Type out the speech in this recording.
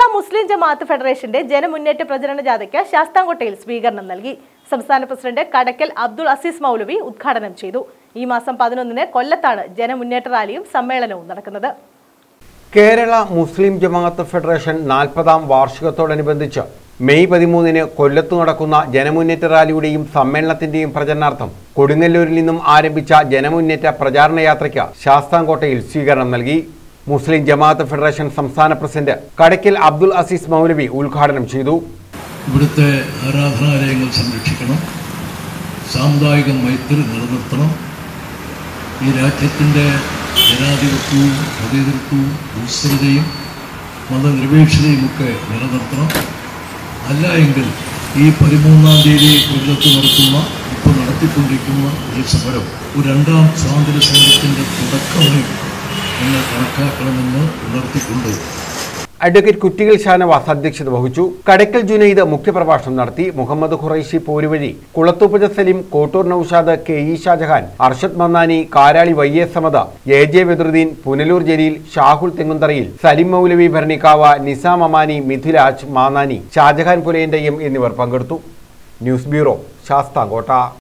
മുസ്ലിം ജമാഅത്ത് ഫെഡറേഷന്റെ ജനമുന്നേറ്റ പ്രചരണ ജാഥയ്ക്ക് ശാസ്താംകോട്ടയിൽ സ്വീകരണം നൽകി സംസ്ഥാന പ്രസിഡന്റ് കടക്കൽ അബ്ദുൾ അസീസ് മൗലവി ഉദ്ഘാടനം ചെയ്തു ഈ മാസം പതിനൊന്നിന് കൊല്ലത്താണ് ജനമുന്നേറ്റ റാലിയും സമ്മേളനവും നടക്കുന്നത് കേരള മുസ്ലിം ജമാഅത്ത് ഫെഡറേഷൻ നാൽപ്പതാം വാർഷികത്തോടനുബന്ധിച്ച് മെയ് പതിമൂന്നിന് കൊല്ലത്ത് നടക്കുന്ന ജനമുന്നേറ്റ റാലിയുടെയും സമ്മേളനത്തിന്റെയും പ്രചരണാർത്ഥം കൊടുങ്ങല്ലൂരിൽ നിന്നും ആരംഭിച്ച ജനമുന്നേറ്റ പ്രചാരണ യാത്രയ്ക്ക് ശാസ്താംകോട്ടയിൽ സ്വീകരണം നൽകി മുസ്ലിം ജമാഅത്ത് ഫെഡറേഷൻ സംസ്ഥാന പ്രസിഡന്റ് കടക്കൽ അബ്ദുൽ അസീസ് മൗലവി ഉദ്ഘാടനം ചെയ്തു ഇവിടുത്തെ ആരാധനാലയങ്ങൾ സംരക്ഷിക്കണം സാമുദായിക മൈത്രി നിലനിർത്തണം ഈ രാജ്യത്തിൻ്റെ ജനാധിപത്യവും മതേതൃത്വവും ഭൂസ്ഥിരതയും മതനിരപേക്ഷതയും ഒക്കെ നിലനിർത്തണം അല്ല എങ്കിൽ ഈ പതിമൂന്നാം തീയതി കൊല്ലത്ത് നടത്തുന്ന ഇപ്പോൾ നടത്തിക്കൊണ്ടിരിക്കുന്ന ഈ സമരം ഒരു രണ്ടാം സ്വാതന്ത്ര്യ സമരത്തിൻ്റെ തുടക്കമായി നിങ്ങൾ കണക്കാക്കണമെന്ന് ഉണർത്തിക്കൊണ്ട് അഡ്വക്കേറ്റ് കുറ്റികൾ ഷാനവാസ് അധ്യക്ഷത വഹിച്ചു കടക്കൽ ജുനൈദ് മുഖ്യപ്രഭാഷണം നടത്തി Muhammad Quraishi Poruvazhi Kulathupuzha Salim Kottoor Noushad K E Shajahan Arshad Mannani Karali Y A Samad A J Badaruddin Punalur Jaleel Shahul തെങ്ങുന്തറയിൽ സലിം മൗലവി ഭരണിക്കാവ നിസാം അമാനി മിഥുരാജ് മാനാനി ഷാജഹാൻ പുലയന്റെയും എന്നിവർ പങ്കെടുത്തു ന്യൂസ് ബ്യൂറോ ശാസ്താംകോട്ട